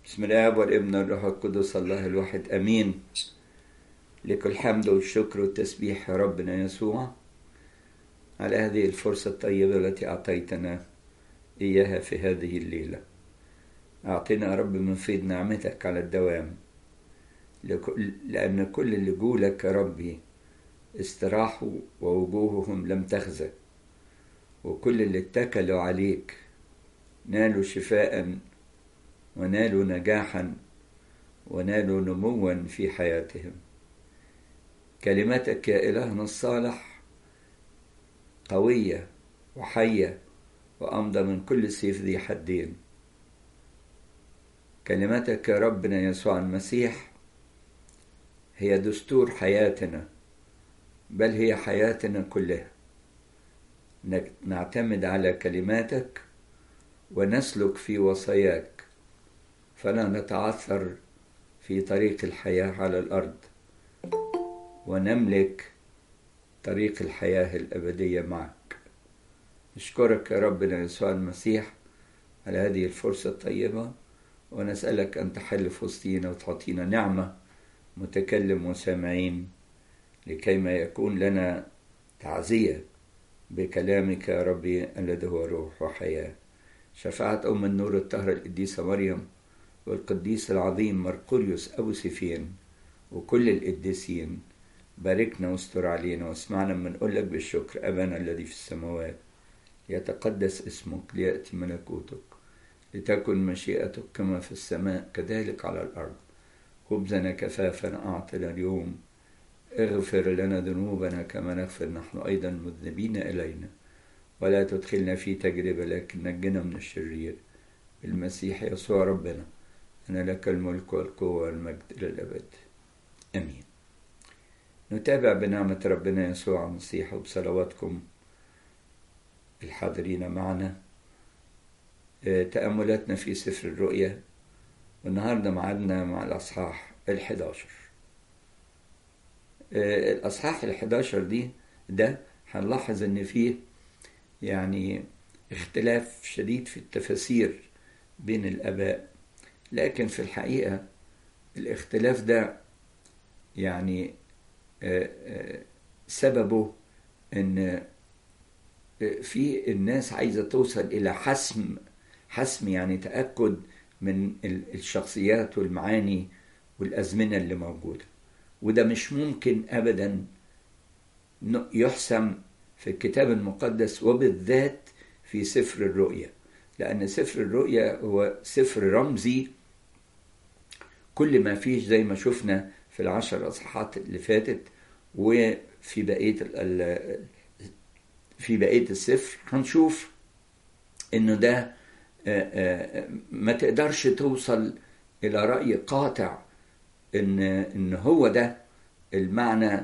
بسم الله والابن والروح القدس الله الواحد امين لك الحمد والشكر والتسبيح يا ربنا يسوع على هذه الفرصة الطيبة التي أعطيتنا إياها في هذه الليلة أعطنا يا رب من فيض نعمتك على الدوام لأن كل اللي جولك يا ربي استراحوا ووجوههم لم تخزى وكل اللي اتكلوا عليك نالوا شفاء ونالوا نجاحا ونالوا نموا في حياتهم كلمتك يا إلهنا الصالح قوية وحية وأمضى من كل سيف ذي حدين كلمتك يا ربنا يسوع المسيح هي دستور حياتنا بل هي حياتنا كلها نعتمد على كلماتك ونسلك في وصاياك فلا نتعثر في طريق الحياة على الأرض ونملك طريق الحياة الأبدية معك نشكرك يا ربنا يسوع المسيح على هذه الفرصة الطيبة ونسألك أن تحل في وسطينا وتعطينا نعمة متكلم وسامعين لكيما يكون لنا تعزية بكلامك يا ربي الذي هو روح وحياة شفاعة أم النور الطاهرة القديسة مريم والقديس العظيم مرقوليوس أبو سفين وكل القديسين باركنا واستر علينا واسمعنا من نقول لك بالشكر أبانا الذي في السماوات يتقدس اسمك ليأتي ملكوتك لتكن مشيئتك كما في السماء كذلك على الأرض خبزنا كفافا أعطنا اليوم اغفر لنا ذنوبنا كما نغفر نحن أيضا مذنبين إلينا ولا تدخلنا في تجربة لكن نجنا من الشرير المسيح يسوع ربنا أنا لك الملك والقوة والمجد إلى الأبد أمين نتابع بنعمة ربنا يسوع المسيح وبصلواتكم الحاضرين معنا تأملاتنا في سفر الرؤيا والنهاردة معادنا مع الأصحاح الحداشر الأصحاح الحداشر دي ده هنلاحظ إن فيه يعني اختلاف شديد في التفاسير بين الآباء لكن في الحقيقة الاختلاف ده يعني سببه ان في الناس عايزة توصل إلى حسم حسم يعني تأكد من الشخصيات والمعاني والأزمنة اللي موجودة وده مش ممكن أبدا يحسم في الكتاب المقدس وبالذات في سفر الرؤيا لأن سفر الرؤيا هو سفر رمزي كل ما فيه زي ما شفنا في العشر أصحاحات اللي فاتت وفي بقية في بقية السفر هنشوف إنه ده ما تقدرش توصل إلى رأي قاطع إن إن هو ده المعنى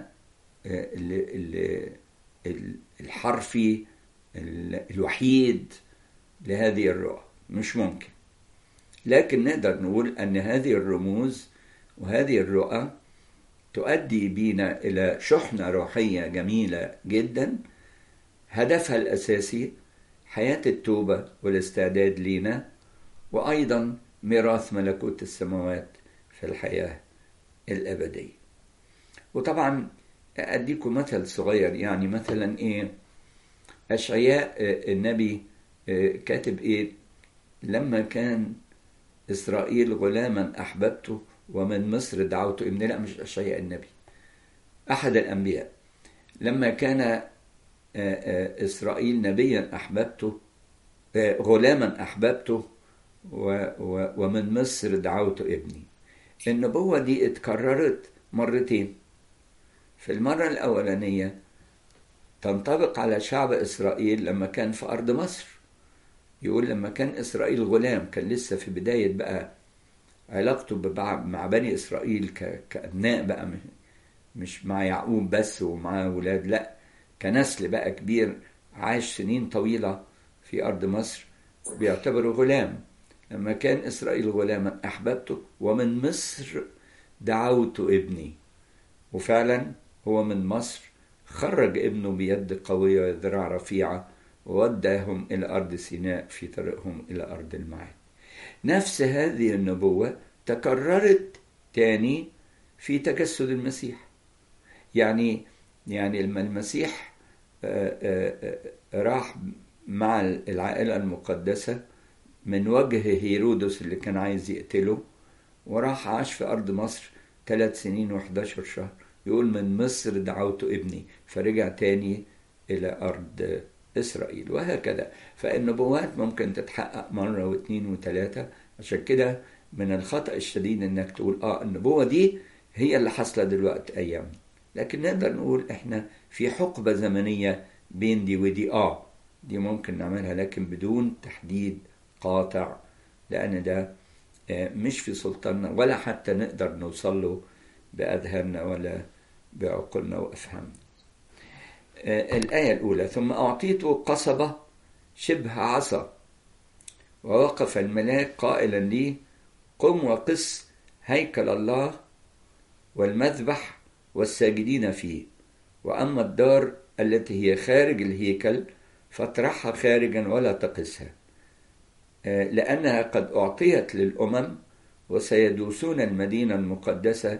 الحرفي الوحيد لهذه الرؤى مش ممكن لكن نقدر نقول أن هذه الرموز وهذه الرؤى تؤدي بينا إلى شحنة روحية جميلة جدا هدفها الأساسي حياة التوبة والاستعداد لينا وأيضا ميراث ملكوت السماوات في الحياة الأبدية وطبعا أديكم مثل صغير يعني مثلا إيه أشعياء النبي كاتب إيه لما كان إسرائيل غلاما أحببته ومن مصر دعوته ابن لا مش أشعياء النبي أحد الأنبياء لما كان إسرائيل نبيا أحببته غلاما أحببته ومن مصر دعوت ابني النبوة دي اتكررت مرتين في المرة الأولانية تنطبق على شعب إسرائيل لما كان في أرض مصر يقول لما كان إسرائيل غلام كان لسه في بداية بقى علاقته مع بني إسرائيل كأبناء بقى مش مع يعقوب بس ومع ولاد لا كنسل بقى كبير عاش سنين طويلة في أرض مصر بيعتبره غلام لما كان إسرائيل غلاما أحببته ومن مصر دعوت ابني وفعلا هو من مصر خرج ابنه بيد قوية وذراع رفيعة ووداهم إلى أرض سيناء في طريقهم إلى أرض المعاد نفس هذه النبوة تكررت تاني في تجسد المسيح يعني يعني لما المسيح راح مع العائلة المقدسة من وجه هيرودس اللي كان عايز يقتله وراح عاش في أرض مصر ثلاث سنين و11 شهر يقول من مصر دعوت ابني فرجع تاني إلى أرض إسرائيل وهكذا فالنبوات ممكن تتحقق مرة واثنين وثلاثة عشان كده من الخطأ الشديد إنك تقول آه النبوة دي هي اللي حاصلة دلوقتي أيام لكن نقدر نقول إحنا في حقبة زمنية بين دي ودي آه دي ممكن نعملها لكن بدون تحديد قاطع لأن ده مش في سلطاننا ولا حتى نقدر نوصل له بأذهاننا ولا بعقولنا وأفهامنا الآية الأولى ثم أعطيته قصبة شبه عصا ووقف الملاك قائلا لي قم وقس هيكل الله والمذبح والساجدين فيه وأما الدار التي هي خارج الهيكل فاطرحها خارجا ولا تقسها لأنها قد أعطيت للأمم وسيدوسون المدينة المقدسة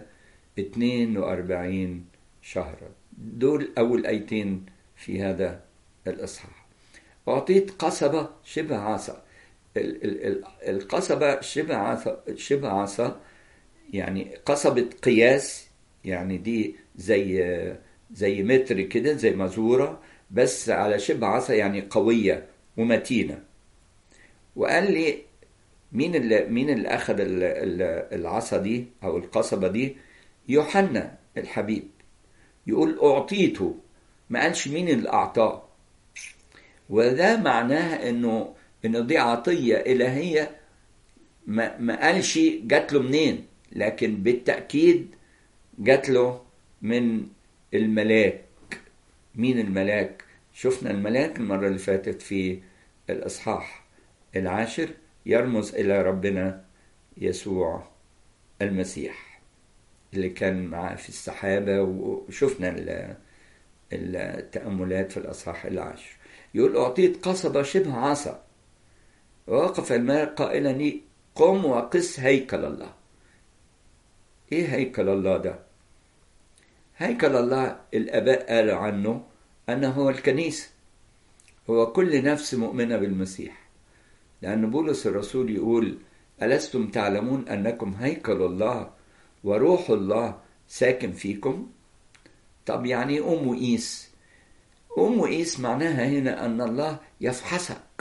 42 شهرا دول أول أيتين في هذا الإصحاح أعطيت قصبة شبه عصا القصبة شبه عصا شبه عصا يعني قصبة قياس يعني دي زي زي متر كده زي مزورة بس على شبه عصا يعني قوية ومتينة وقال لي مين اللي مين اللي اخذ العصا دي او القصبه دي يوحنا الحبيب يقول اعطيته ما قالش مين اللي اعطاه وده معناه انه انه دي عطيه الهيه ما, ما قالش جات له منين لكن بالتاكيد جات له من الملاك مين الملاك شفنا الملاك المره اللي فاتت في الاصحاح العاشر يرمز إلى ربنا يسوع المسيح اللي كان معاه في السحابة وشفنا التأملات في الأصحاح العاشر يقول أعطيت قصبة شبه عصا ووقف الملك قائلا لي قم وقس هيكل الله ايه هيكل الله ده هيكل الله الاباء قالوا عنه انه هو الكنيسه هو كل نفس مؤمنه بالمسيح لأن بولس الرسول يقول ألستم تعلمون أنكم هيكل الله وروح الله ساكن فيكم طب يعني أم وإيس أم وإيس معناها هنا أن الله يفحصك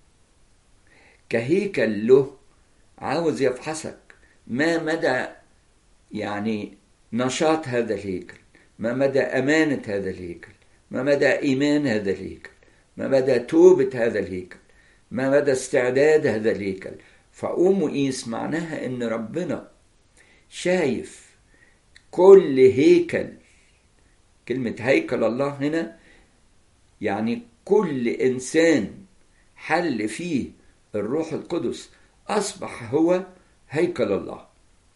كهيكل له عاوز يفحصك ما مدى يعني نشاط هذا الهيكل ما مدى أمانة هذا الهيكل ما مدى إيمان هذا الهيكل ما مدى توبة هذا الهيكل ما مدى استعداد هذا الهيكل فأم وإيس معناها إن ربنا شايف كل هيكل كلمة هيكل الله هنا يعني كل إنسان حل فيه الروح القدس أصبح هو هيكل الله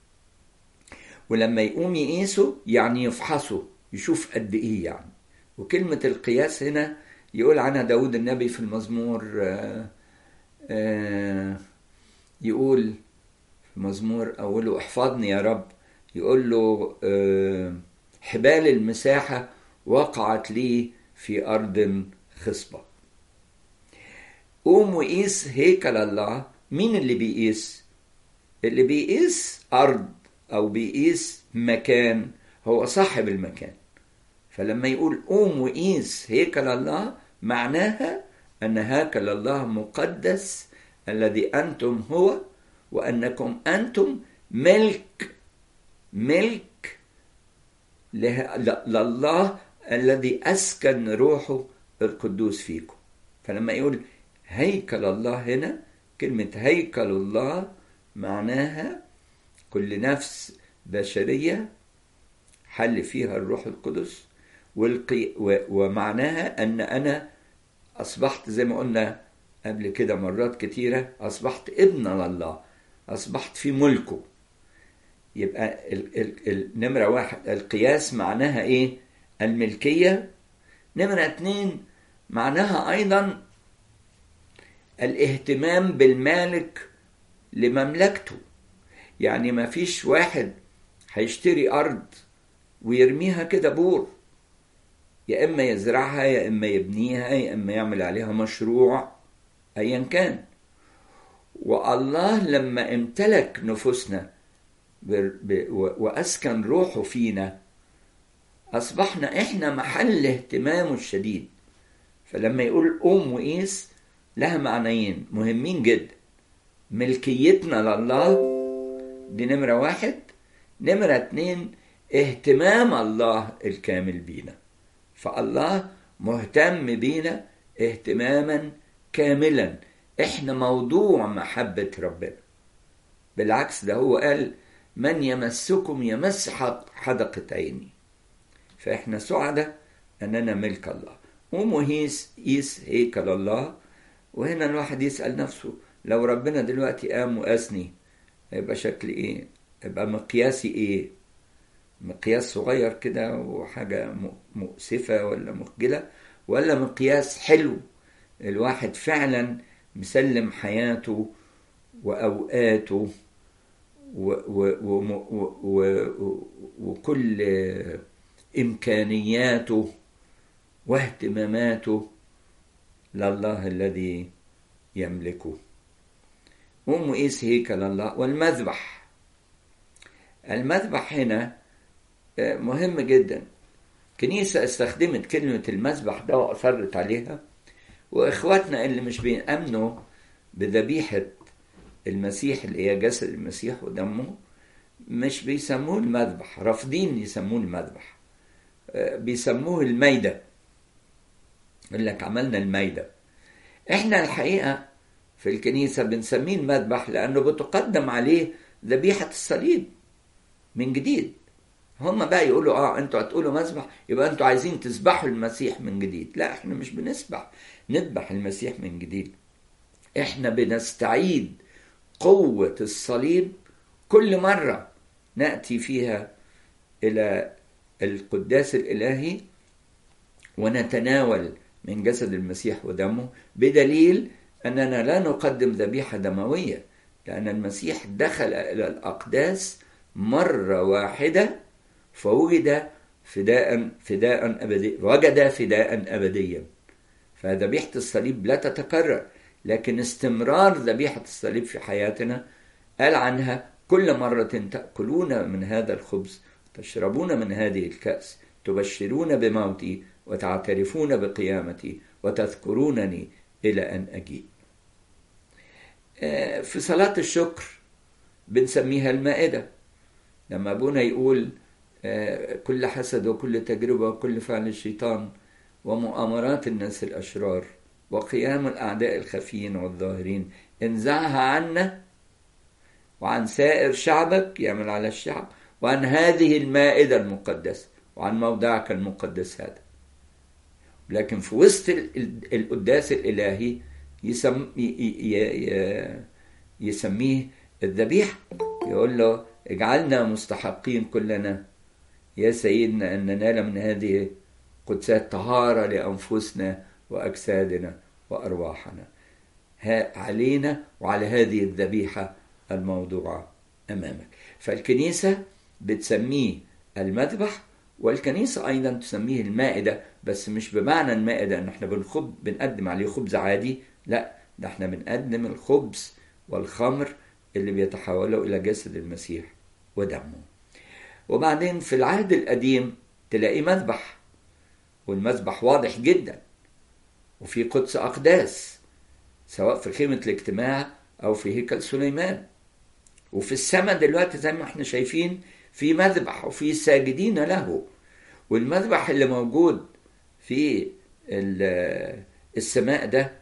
ولما يقوم يقيسه يعني يفحصه يشوف قد إيه يعني وكلمة القياس هنا يقول عنها داود النبي في المزمور آآ آآ يقول في مزمور أوله احفظني يا رب يقول له حبال المساحة وقعت لي في أرض خصبة قوم وقيس هيكل الله مين اللي بيقيس اللي بيقيس أرض أو بيقيس مكان هو صاحب المكان فلما يقول قوم وقيس هيكل الله معناها أن هيكل الله مقدس الذي أنتم هو وأنكم أنتم ملك ملك لله الذي أسكن روحه القدوس فيكم فلما يقول هيكل الله هنا كلمة هيكل الله معناها كل نفس بشرية حل فيها الروح القدس والقي ومعناها أن أنا أصبحت زي ما قلنا قبل كده مرات كتيرة أصبحت ابن لله أصبحت في ملكه يبقى النمرة واحد القياس معناها إيه؟ الملكية نمرة اتنين معناها أيضا الاهتمام بالمالك لمملكته يعني ما فيش واحد هيشتري أرض ويرميها كده بور يا إما يزرعها يا إما يبنيها يا إما يعمل عليها مشروع أيا كان والله لما امتلك نفوسنا وأسكن روحه فينا أصبحنا إحنا محل اهتمامه الشديد فلما يقول قوم وقيس لها معنيين مهمين جدا ملكيتنا لله دي نمرة واحد نمرة اتنين اهتمام الله الكامل بينا فالله مهتم بينا اهتماما كاملا احنا موضوع محبة ربنا بالعكس ده هو قال من يمسكم يمس حدقة عيني فاحنا سعداء اننا ملك الله ومهيس قيس هيكل الله وهنا الواحد يسأل نفسه لو ربنا دلوقتي قام وقاسني هيبقى شكلي ايه يبقى مقياسي ايه مقياس صغير كده وحاجة مؤسفة ولا مخجلة ولا مقياس حلو الواحد فعلا مسلم حياته وأوقاته و و و و وكل إمكانياته واهتماماته لله الذي يملكه قوم قيس هيكل الله والمذبح المذبح هنا مهم جدا كنيسة استخدمت كلمة المذبح ده وأصرت عليها وإخواتنا اللي مش بيأمنوا بذبيحة المسيح اللي هي جسد المسيح ودمه مش بيسموه المذبح رافضين يسموه المذبح بيسموه الميدة يقول لك عملنا الميدة احنا الحقيقة في الكنيسة بنسميه المذبح لأنه بتقدم عليه ذبيحة الصليب من جديد هم بقى يقولوا اه انتوا هتقولوا مذبح يبقى انتوا عايزين تذبحوا المسيح من جديد لا احنا مش بنسبح نذبح المسيح من جديد احنا بنستعيد قوة الصليب كل مرة نأتي فيها إلى القداس الإلهي ونتناول من جسد المسيح ودمه بدليل أننا لا نقدم ذبيحة دموية لأن المسيح دخل إلى الأقداس مرة واحدة فوجد فداء فداء أبدي وجد فداء أبديا فذبيحة الصليب لا تتكرر لكن استمرار ذبيحة الصليب في حياتنا قال عنها كل مرة تأكلون من هذا الخبز تشربون من هذه الكأس تبشرون بموتي وتعترفون بقيامتي وتذكرونني إلى أن أجيء في صلاة الشكر بنسميها المائدة لما أبونا يقول كل حسد وكل تجربة وكل فعل الشيطان ومؤامرات الناس الأشرار وقيام الأعداء الخفيين والظاهرين انزعها عنا وعن سائر شعبك يعمل على الشعب وعن هذه المائدة المقدسة وعن موضعك المقدس هذا لكن في وسط القداس الإلهي يسم يسميه الذبيحة يقول له اجعلنا مستحقين كلنا يا سيدنا أن ننال من هذه قدسات طهارة لأنفسنا وأجسادنا وأرواحنا ها علينا وعلى هذه الذبيحة الموضوعة أمامك فالكنيسة بتسميه المذبح والكنيسة أيضا تسميه المائدة بس مش بمعنى المائدة إن احنا بنخب بنقدم عليه خبز عادي لا ده احنا بنقدم الخبز والخمر اللي بيتحولوا إلى جسد المسيح ودمه وبعدين في العهد القديم تلاقي مذبح والمذبح واضح جدا وفي قدس أقداس سواء في خيمة الاجتماع أو في هيكل سليمان وفي السماء دلوقتي زي ما احنا شايفين في مذبح وفي ساجدين له والمذبح اللي موجود في السماء ده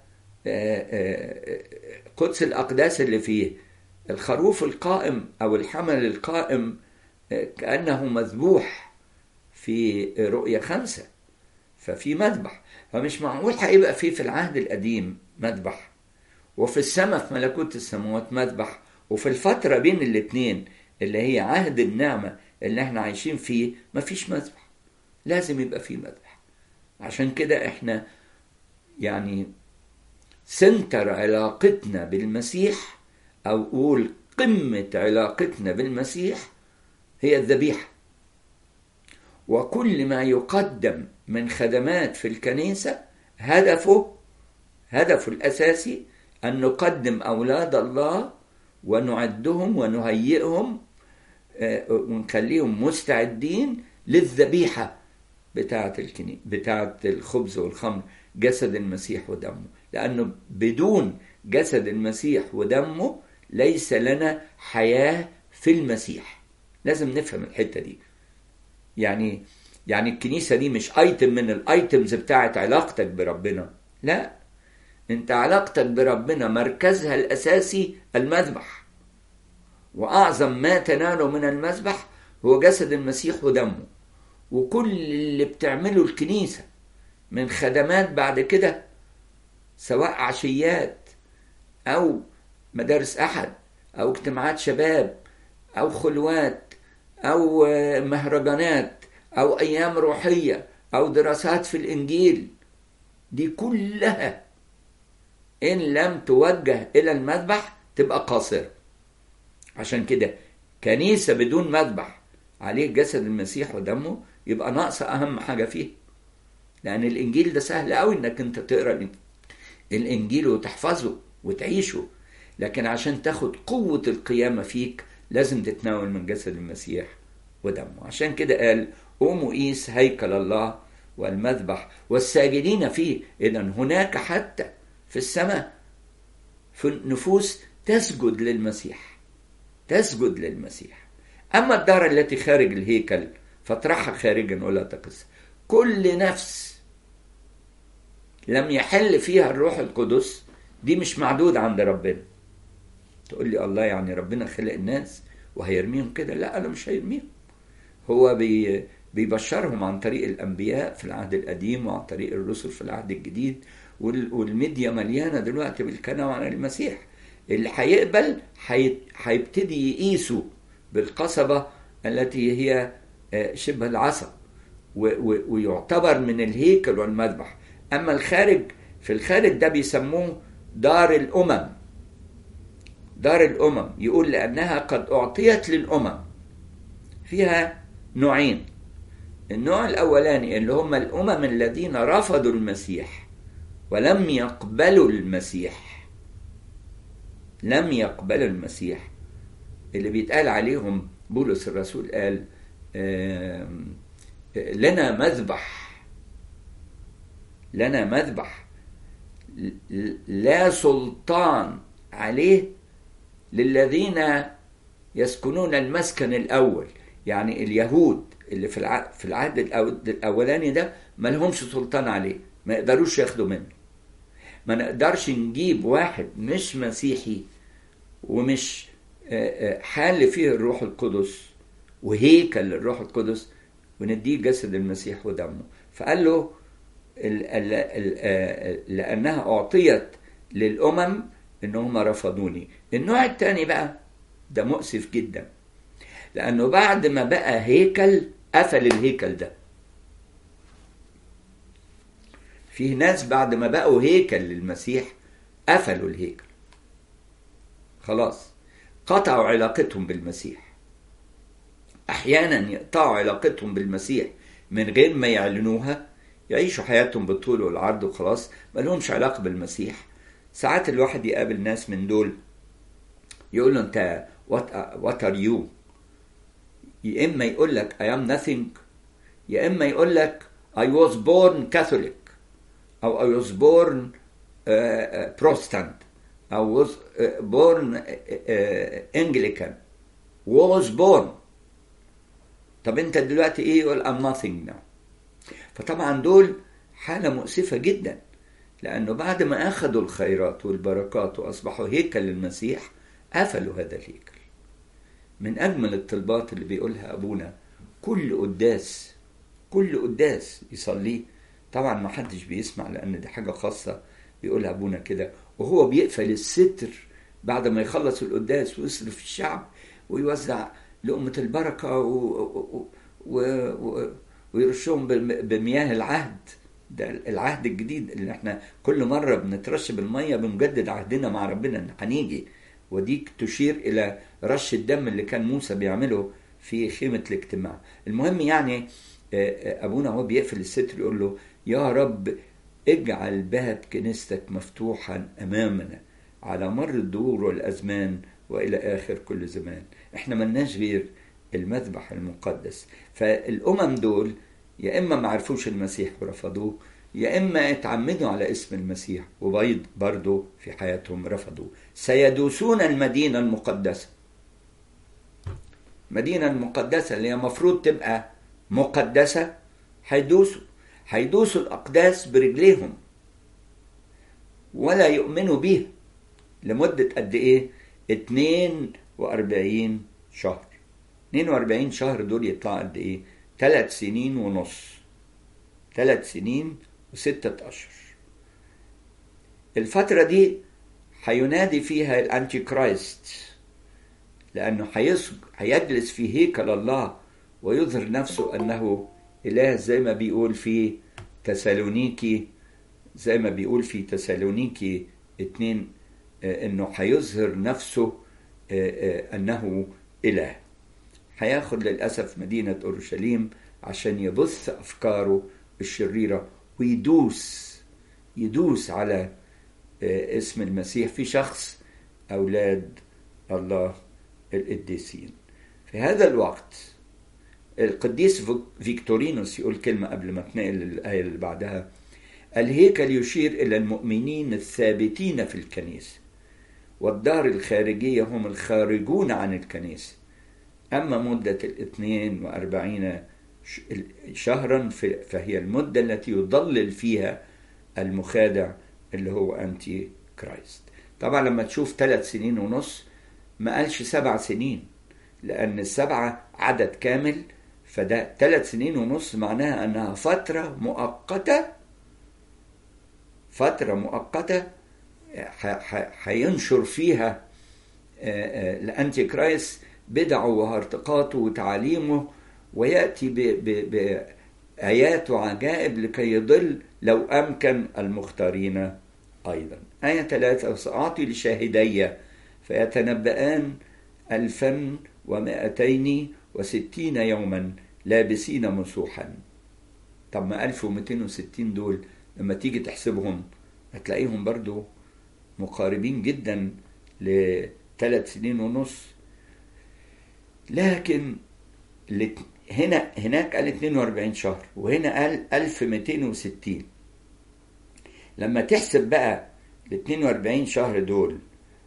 قدس الأقداس اللي فيه الخروف القائم أو الحمل القائم كأنه مذبوح في رؤية خمسة ففي مذبح فمش معقول هيبقى فيه في العهد القديم مذبح وفي السماء في ملكوت السماوات مذبح وفي الفترة بين الاتنين اللي هي عهد النعمة اللي احنا عايشين فيه مفيش مذبح لازم يبقى فيه مذبح عشان كده احنا يعني سنتر علاقتنا بالمسيح أو قول قمة علاقتنا بالمسيح هي الذبيحة وكل ما يقدم من خدمات في الكنيسة هدفه هدفه الأساسي أن نقدم أولاد الله ونعدهم ونهيئهم ونخليهم مستعدين للذبيحة بتاعة الكني بتاعة الخبز والخمر جسد المسيح ودمه لأنه بدون جسد المسيح ودمه ليس لنا حياة في المسيح لازم نفهم الحتة دي يعني يعني الكنيسة دي مش ايتم من الايتمز بتاعت علاقتك بربنا لا انت علاقتك بربنا مركزها الاساسي المذبح واعظم ما تناله من المذبح هو جسد المسيح ودمه وكل اللي بتعمله الكنيسة من خدمات بعد كده سواء عشيات أو مدارس أحد أو اجتماعات شباب أو خلوات أو مهرجانات أو أيام روحية أو دراسات في الإنجيل دي كلها إن لم توجه إلى المذبح تبقى قاصرة عشان كده كنيسة بدون مذبح عليه جسد المسيح ودمه يبقى ناقصة أهم حاجة فيه لأن الإنجيل ده سهل أوي إنك أنت تقرأ الإنجيل وتحفظه وتعيشه لكن عشان تاخد قوة القيامة فيك لازم تتناول من جسد المسيح ودمه عشان كده قال قوموا قيس هيكل الله والمذبح والساجدين فيه إذا هناك حتى في السماء في النفوس تسجد للمسيح تسجد للمسيح أما الدار التي خارج الهيكل فاطرحها خارجا ولا تقص كل نفس لم يحل فيها الروح القدس دي مش معدود عند ربنا تقول لي الله يعني ربنا خلق الناس وهيرميهم كده لا انا مش هيرميهم هو بي بيبشرهم عن طريق الانبياء في العهد القديم وعن طريق الرسل في العهد الجديد والميديا مليانه دلوقتي بالكلام عن المسيح اللي هيقبل هيبتدي يقيسوا بالقصبه التي هي شبه العصا ويعتبر من الهيكل والمذبح اما الخارج في الخارج ده بيسموه دار الامم دار الامم يقول لانها قد اعطيت للامم فيها نوعين النوع الاولاني اللي هم الامم الذين رفضوا المسيح ولم يقبلوا المسيح لم يقبلوا المسيح اللي بيتقال عليهم بولس الرسول قال لنا مذبح لنا مذبح لا سلطان عليه للذين يسكنون المسكن الاول يعني اليهود اللي في العهد في العهد الاولاني ده ما لهمش سلطان عليه ما يقدروش ياخدوا منه ما نقدرش نجيب واحد مش مسيحي ومش حال فيه الروح القدس وهيكل للروح القدس ونديه جسد المسيح ودمه فقال له ال ال ال لأنها أعطيت للأمم إن هم رفضوني النوع الثاني بقى ده مؤسف جدا لأنه بعد ما بقى هيكل قفل الهيكل ده فيه ناس بعد ما بقوا هيكل للمسيح قفلوا الهيكل خلاص قطعوا علاقتهم بالمسيح احيانا يقطعوا علاقتهم بالمسيح من غير ما يعلنوها يعيشوا حياتهم بالطول والعرض وخلاص ما لهمش علاقه بالمسيح ساعات الواحد يقابل ناس من دول يقول له انت وات ار يو يا اما يقول لك I am nothing يا اما يقول لك I was born Catholic او I was born uh, uh, Protestant او was uh, born uh, Anglican was born طب انت دلوقتي ايه يقول I'm nothing now فطبعا دول حالة مؤسفة جدا لأنه بعد ما أخذوا الخيرات والبركات وأصبحوا هيكل للمسيح قفلوا هذا الهيكل من أجمل الطلبات اللي بيقولها أبونا كل قداس كل قداس يصليه طبعا ما حدش بيسمع لأن دي حاجة خاصة بيقولها أبونا كده وهو بيقفل الستر بعد ما يخلص القداس ويصرف الشعب ويوزع لقمة البركة و... و... و... و... ويرشهم بمياه العهد ده العهد الجديد اللي احنا كل مرة بنترش بالمية بنجدد عهدنا مع ربنا ان هنيجي وديك تشير إلى رش الدم اللي كان موسى بيعمله في خيمة الاجتماع المهم يعني أبونا هو بيقفل الستر يقول له يا رب اجعل باب كنيستك مفتوحا أمامنا على مر الدهور والأزمان وإلى آخر كل زمان احنا ملناش غير المذبح المقدس فالأمم دول يا إما ما عرفوش المسيح ورفضوه يا إما اتعمدوا على اسم المسيح وبيض برضه في حياتهم رفضوه سيدوسون المدينة المقدسة المدينة المقدسة اللي هي مفروض تبقى مقدسة هيدوسوا هيدوسوا الأقداس برجليهم ولا يؤمنوا بيها لمدة قد إيه؟ 42 شهر 42 شهر دول يطلعوا قد إيه؟ ثلاث سنين ونص ثلاث سنين وستة أشهر الفترة دي هينادي فيها الأنتي كرايست لأنه هيجلس في هيكل الله ويظهر نفسه أنه إله زي ما بيقول في تسالونيكي زي ما بيقول في تسالونيكي اتنين انه هيظهر نفسه انه اله هياخد للاسف مدينه اورشليم عشان يبث افكاره الشريره ويدوس يدوس على اسم المسيح في شخص اولاد الله القديسين في هذا الوقت القديس فيكتورينوس يقول كلمة قبل ما تنقل الآية اللي بعدها الهيكل يشير إلى المؤمنين الثابتين في الكنيسة والدار الخارجية هم الخارجون عن الكنيسة أما مدة الاثنين وأربعين شهرا فهي المدة التي يضلل فيها المخادع اللي هو أنتي كرايست طبعا لما تشوف ثلاث سنين ونص ما قالش سبع سنين لأن السبعة عدد كامل فده ثلاث سنين ونص معناها أنها فترة مؤقتة فترة مؤقتة هينشر فيها الأنتي كرايست بدعه وارتقاطه وتعاليمه ويأتي بآيات وعجائب لكي يضل لو أمكن المختارين أيضا آية ثلاثة وسأعطي لشاهدي فيتنبأان ألفا ومائتين وستين يوما لابسين مسوحا طب ما 1260 دول لما تيجي تحسبهم هتلاقيهم برضو مقاربين جدا لثلاث سنين ونص لكن هنا هناك قال 42 شهر وهنا قال 1260 لما تحسب بقى ال 42 شهر دول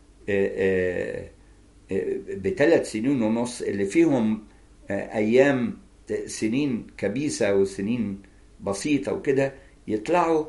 بثلاث سنين ونص اللي فيهم ايام سنين كبيسه وسنين بسيطه وكده يطلعوا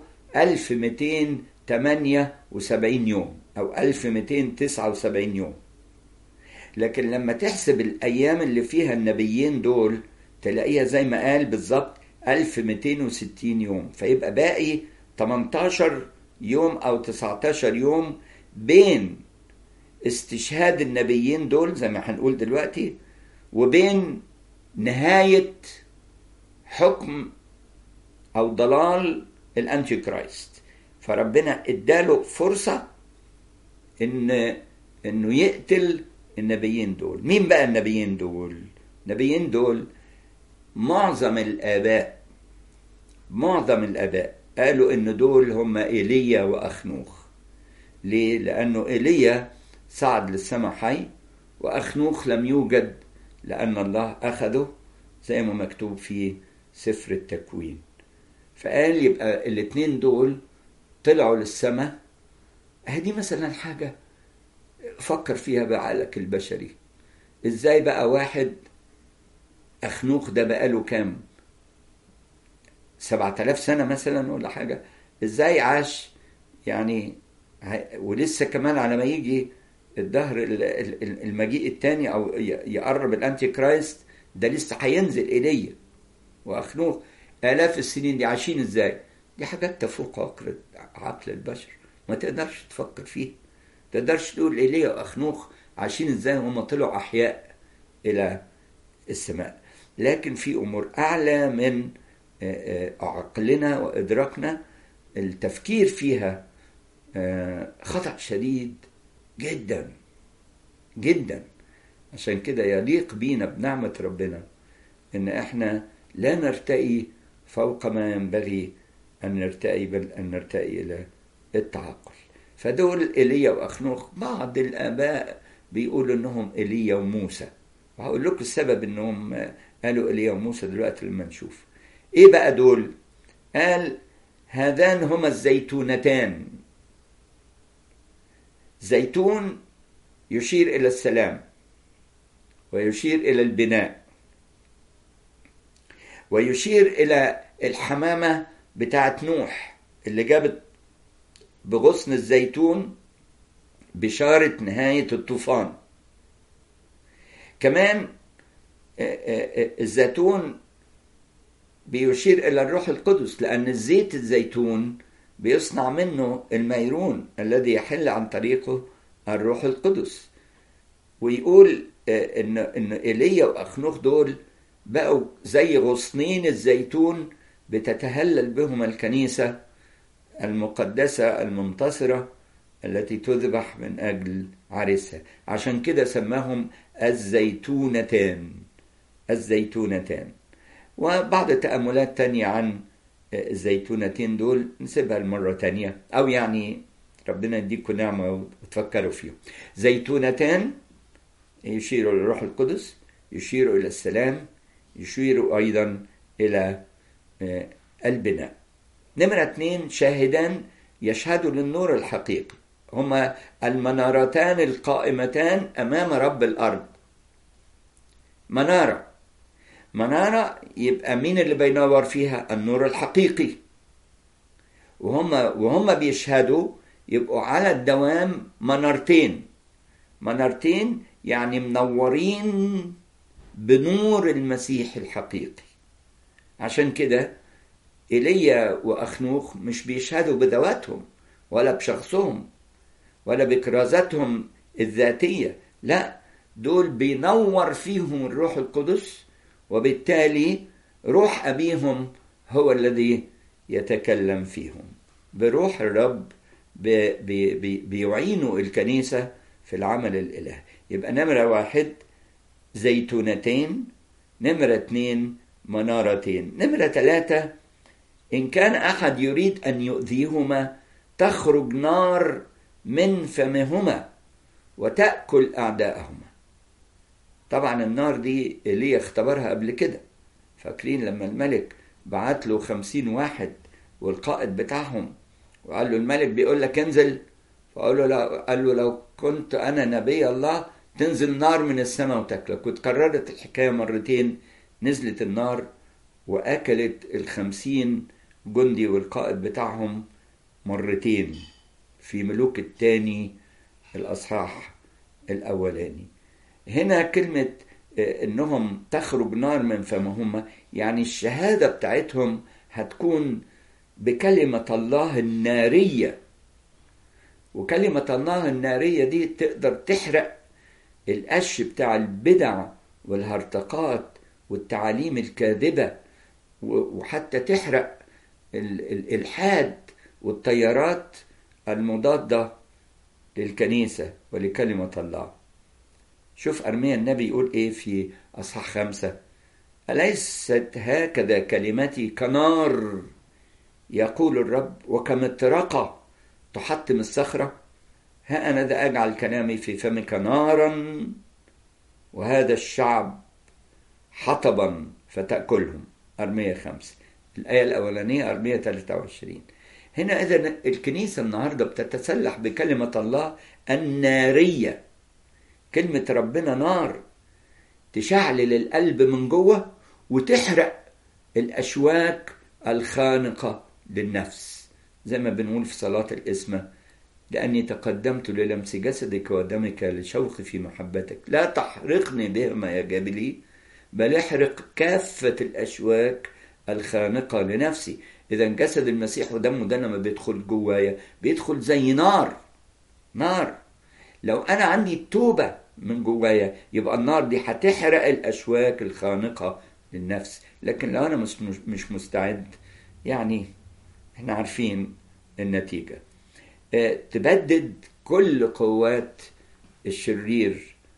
1278 يوم او 1279 يوم لكن لما تحسب الايام اللي فيها النبيين دول تلاقيها زي ما قال بالظبط 1260 يوم فيبقى باقي 18 يوم او 19 يوم بين استشهاد النبيين دول زي ما هنقول دلوقتي وبين نهاية حكم أو ضلال الأنتي كرايست فربنا اداله فرصة إن إنه يقتل النبيين دول مين بقى النبيين دول النبيين دول معظم الآباء معظم الآباء قالوا إن دول هم إيليا وأخنوخ ليه؟ لأنه إيليا صعد للسماء حي وأخنوخ لم يوجد لأن الله أخذه زي ما مكتوب في سفر التكوين فقال يبقى الاتنين دول طلعوا للسماء هدي مثلا حاجة فكر فيها بعقلك البشري ازاي بقى واحد أخنوخ ده بقاله كام سبعة آلاف سنة مثلا ولا حاجة ازاي عاش يعني ولسه كمان على ما يجي الظهر المجيء الثاني او يقرب الانتي كرايست ده لسه هينزل ايليا واخنوخ الاف السنين دي عايشين ازاي دي حاجات تفوق عقل عقل البشر ما تقدرش تفكر فيها ما تقدرش تقول ايليا واخنوخ عايشين ازاي هم طلعوا احياء الى السماء لكن في امور اعلى من عقلنا وادراكنا التفكير فيها خطا شديد جدا جدا عشان كده يليق بينا بنعمة ربنا إن إحنا لا نرتقي فوق ما ينبغي أن نرتقي بل أن نرتقي إلى التعقل فدول إيليا وأخنوخ بعض الآباء بيقولوا إنهم إيليا وموسى وهقول لكم السبب إنهم قالوا إيليا وموسى دلوقتي لما نشوف إيه بقى دول؟ قال هذان هما الزيتونتان زيتون يشير إلى السلام ويشير إلى البناء ويشير إلى الحمامة بتاعت نوح اللي جابت بغصن الزيتون بشارة نهاية الطوفان كمان الزيتون بيشير إلى الروح القدس لأن الزيت الزيتون بيصنع منه الميرون الذي يحل عن طريقه الروح القدس ويقول ان ان ايليا واخنوخ دول بقوا زي غصنين الزيتون بتتهلل بهم الكنيسه المقدسه المنتصره التي تذبح من اجل عريسها عشان كده سماهم الزيتونتان الزيتونتان وبعض تأملات تانية عن الزيتونتين دول نسيبها المرة تانية أو يعني ربنا يديكم نعمة وتفكروا فيهم زيتونتان يشيروا للروح القدس يشيروا إلى السلام يشيروا أيضا إلى البناء نمرة اثنين شاهدان يشهدوا للنور الحقيقي هما المنارتان القائمتان أمام رب الأرض منارة منارة يبقى مين اللي بينور فيها النور الحقيقي وهم وهم بيشهدوا يبقوا على الدوام منارتين منارتين يعني منورين بنور المسيح الحقيقي عشان كده ايليا واخنوخ مش بيشهدوا بذواتهم ولا بشخصهم ولا بكرازتهم الذاتيه لا دول بينور فيهم الروح القدس وبالتالي روح ابيهم هو الذي يتكلم فيهم بروح الرب بي بي بيعينوا الكنيسه في العمل الالهي يبقى نمره واحد زيتونتين نمره اتنين منارتين نمره ثلاثه ان كان احد يريد ان يؤذيهما تخرج نار من فمهما وتاكل اعداءهما طبعا النار دي ايليا اختبرها قبل كده فاكرين لما الملك بعت له خمسين واحد والقائد بتاعهم وقال له الملك بيقول لك انزل فقال له لو قال له لو كنت انا نبي الله تنزل نار من السماء وتاكلك وتكررت الحكايه مرتين نزلت النار واكلت الخمسين جندي والقائد بتاعهم مرتين في ملوك الثاني الاصحاح الاولاني هنا كلمة انهم تخرج نار من فمهم يعني الشهادة بتاعتهم هتكون بكلمة الله النارية وكلمة الله النارية دي تقدر تحرق القش بتاع البدع والهرطقات والتعاليم الكاذبة وحتى تحرق الإلحاد والتيارات المضادة للكنيسة ولكلمة الله شوف أرميا النبي يقول إيه في أصحاح خمسة أليست هكذا كلمتي كنار يقول الرب وكمطرقة تحطم الصخرة ها أنا ذا أجعل كلامي في فمك نارا وهذا الشعب حطبا فتأكلهم أرمية خمسة الآية الأولانية أرمية 23 هنا إذا الكنيسة النهاردة بتتسلح بكلمة الله النارية كلمة ربنا نار تشعلل القلب من جوه وتحرق الأشواك الخانقة للنفس زي ما بنقول في صلاة الإسمة لأني تقدمت للمس جسدك ودمك لشوقي في محبتك لا تحرقني بهما يا جابلي بل احرق كافة الأشواك الخانقة لنفسي إذا جسد المسيح ودمه ده لما بيدخل جوايا بيدخل زي نار نار لو أنا عندي توبة من جوايا يبقى النار دي هتحرق الأشواك الخانقة للنفس لكن لو أنا مش, مش مستعد يعني احنا عارفين النتيجة اه تبدد كل قوات الشرير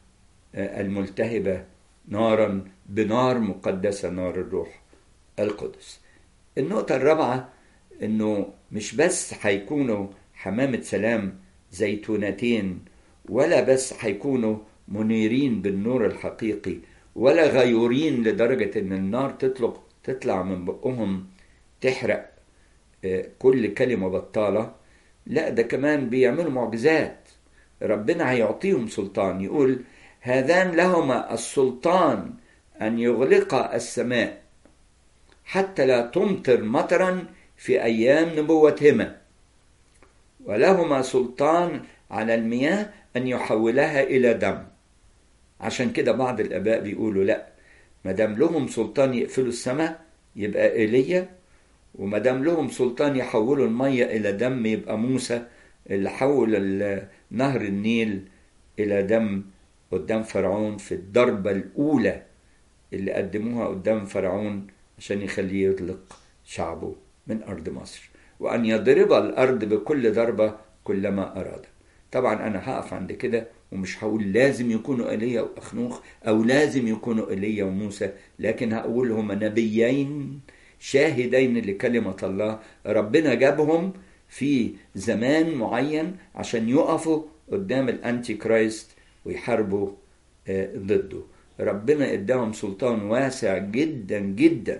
الملتهبة نارا بنار مقدسة نار الروح القدس النقطة الرابعة انه مش بس هيكونوا حمامة سلام زيتونتين ولا بس هيكونوا منيرين بالنور الحقيقي ولا غيورين لدرجة ان النار تطلق تطلع من بقهم تحرق كل كلمة بطالة لا ده كمان بيعملوا معجزات ربنا هيعطيهم سلطان يقول هذان لهما السلطان أن يغلق السماء حتى لا تمطر مطرا في أيام نبوتهما ولهما سلطان على المياه أن يحولها إلى دم عشان كده بعض الآباء بيقولوا لا ما دام لهم سلطان يقفلوا السماء يبقى ايليا وما دام لهم سلطان يحولوا الميه الى دم يبقى موسى اللي حول نهر النيل الى دم قدام فرعون في الضربه الاولى اللي قدموها قدام فرعون عشان يخليه يطلق شعبه من ارض مصر وان يضرب الارض بكل ضربه كلما اراد طبعا انا هقف عند كده ومش هقول لازم يكونوا ايليا واخنوخ او لازم يكونوا ايليا وموسى لكن هقول هما نبيين شاهدين لكلمة الله ربنا جابهم في زمان معين عشان يقفوا قدام الانتي كرايست ويحاربوا ضده ربنا اداهم سلطان واسع جدا جدا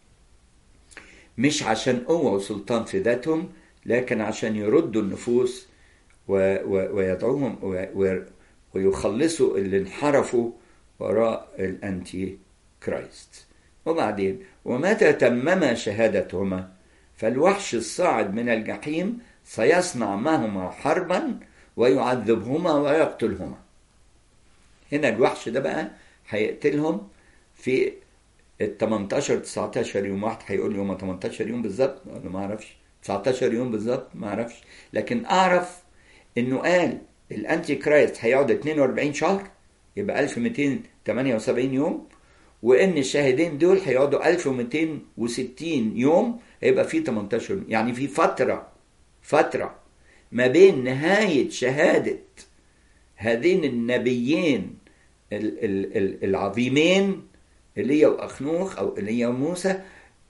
مش عشان قوة وسلطان في ذاتهم لكن عشان يردوا النفوس ويدعوهم ويخلصوا اللي انحرفوا وراء الانتي كرايست وبعدين ومتى تمما شهادتهما فالوحش الصاعد من الجحيم سيصنع معهما حربا ويعذبهما ويقتلهما هنا الوحش ده بقى هيقتلهم في ال 18 19 يوم واحد هيقول لي هما 18 يوم بالظبط انا ما اعرفش 19 يوم بالظبط ما اعرفش لكن اعرف انه قال الانتي كرايست هيقعد 42 شهر يبقى 1278 يوم وان الشاهدين دول هيقعدوا 1260 يوم هيبقى في 18 يوم يعني في فتره فتره ما بين نهايه شهاده هذين النبيين العظيمين ايليا واخنوخ او ايليا وموسى